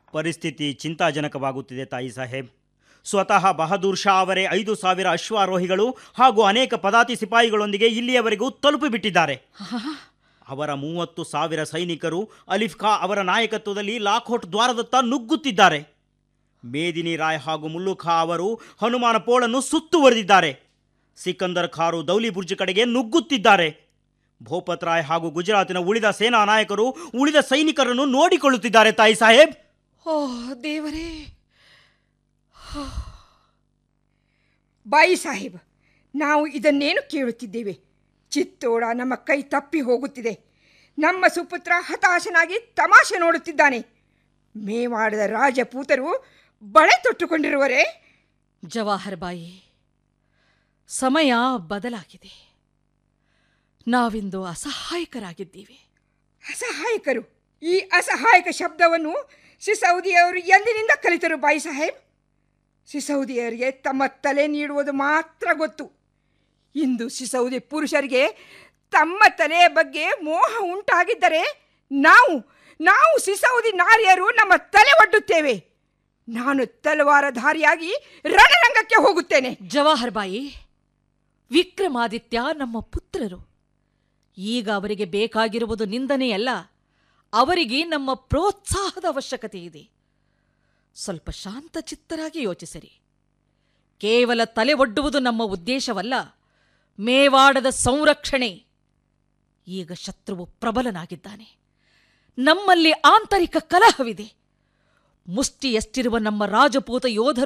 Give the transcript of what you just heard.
ಪರಿಸ್ಥಿತಿ ಚಿಂತಾಜನಕವಾಗುತ್ತಿದೆ ತಾಯಿ ಸಾಹೇಬ್ ಸ್ವತಃ ಬಹದ್ದೂರ್ ಶಾ ಅವರೇ ಐದು ಸಾವಿರ ಅಶ್ವಾರೋಹಿಗಳು ಹಾಗೂ ಅನೇಕ ಪದಾತಿ ಸಿಪಾಯಿಗಳೊಂದಿಗೆ ಇಲ್ಲಿಯವರೆಗೂ ತಲುಪಿಬಿಟ್ಟಿದ್ದಾರೆ ಅವರ ಮೂವತ್ತು ಸಾವಿರ ಸೈನಿಕರು ಅಲಿಫ್ ಖಾ ಅವರ ನಾಯಕತ್ವದಲ್ಲಿ ಲಾಖೋಟ್ ದ್ವಾರದತ್ತ ನುಗ್ಗುತ್ತಿದ್ದಾರೆ ಮೇದಿನಿ ರಾಯ್ ಹಾಗೂ ಮುಲ್ಲು ಖಾ ಅವರು ಹನುಮಾನ ಪೋಳನ್ನು ಸುತ್ತುವರೆದಿದ್ದಾರೆ ಸಿಕಂದರ್ ಖಾರು ದೌಲಿ ಬುರ್ಜ್ ಕಡೆಗೆ ನುಗ್ಗುತ್ತಿದ್ದಾರೆ ಭೋಪತ್ ರಾಯ್ ಹಾಗೂ ಗುಜರಾತಿನ ಉಳಿದ ಸೇನಾ ನಾಯಕರು ಉಳಿದ ಸೈನಿಕರನ್ನು ನೋಡಿಕೊಳ್ಳುತ್ತಿದ್ದಾರೆ ತಾಯಿ ಸಾಹೇಬ್ ಓ ದೇವರೇ ಬಾಯಿ ಸಾಹೇಬ್ ನಾವು ಇದನ್ನೇನು ಕೇಳುತ್ತಿದ್ದೇವೆ ಚಿತ್ತೋಡ ನಮ್ಮ ಕೈ ತಪ್ಪಿ ಹೋಗುತ್ತಿದೆ ನಮ್ಮ ಸುಪುತ್ರ ಹತಾಶನಾಗಿ ತಮಾಷೆ ನೋಡುತ್ತಿದ್ದಾನೆ ಮೇವಾಡದ ರಾಜಪೂತರು ಬಳೆ ತೊಟ್ಟುಕೊಂಡಿರುವರೇ ಜವಾಹರ್ ಬಾಯಿ ಸಮಯ ಬದಲಾಗಿದೆ ನಾವಿಂದು ಅಸಹಾಯಕರಾಗಿದ್ದೀವಿ ಅಸಹಾಯಕರು ಈ ಅಸಹಾಯಕ ಶಬ್ದವನ್ನು ಸಿಸೌದಿಯವರು ಎಂದಿನಿಂದ ಕಲಿತರು ಬಾಯಿ ಸಾಹೇಬ್ ಸಿಸೌದಿಯರಿಗೆ ತಮ್ಮ ತಲೆ ನೀಡುವುದು ಮಾತ್ರ ಗೊತ್ತು ಇಂದು ಸಿಸೌದಿ ಪುರುಷರಿಗೆ ತಮ್ಮ ತಲೆಯ ಬಗ್ಗೆ ಮೋಹ ಉಂಟಾಗಿದ್ದರೆ ನಾವು ನಾವು ಸಿಸೌದಿ ನಾರಿಯರು ನಮ್ಮ ತಲೆ ಒಡ್ಡುತ್ತೇವೆ ನಾನು ತಲವಾರಧಾರಿಯಾಗಿ ರಣರಂಗಕ್ಕೆ ಹೋಗುತ್ತೇನೆ ಜವಾಹರ್ ಬಾಯಿ ವಿಕ್ರಮಾದಿತ್ಯ ನಮ್ಮ ಪುತ್ರರು ಈಗ ಅವರಿಗೆ ಬೇಕಾಗಿರುವುದು ನಿಂದನೆಯಲ್ಲ ಅವರಿಗೆ ನಮ್ಮ ಪ್ರೋತ್ಸಾಹದ ಅವಶ್ಯಕತೆ ಇದೆ ಸ್ವಲ್ಪ ಶಾಂತಚಿತ್ತರಾಗಿ ಯೋಚಿಸಿರಿ ಕೇವಲ ತಲೆ ಒಡ್ಡುವುದು ನಮ್ಮ ಉದ್ದೇಶವಲ್ಲ ಮೇವಾಡದ ಸಂರಕ್ಷಣೆ ಈಗ ಶತ್ರುವು ಪ್ರಬಲನಾಗಿದ್ದಾನೆ ನಮ್ಮಲ್ಲಿ ಆಂತರಿಕ ಕಲಹವಿದೆ ಮುಷ್ಟಿಯಷ್ಟಿರುವ ನಮ್ಮ ರಾಜಪೂತ ಯೋಧರು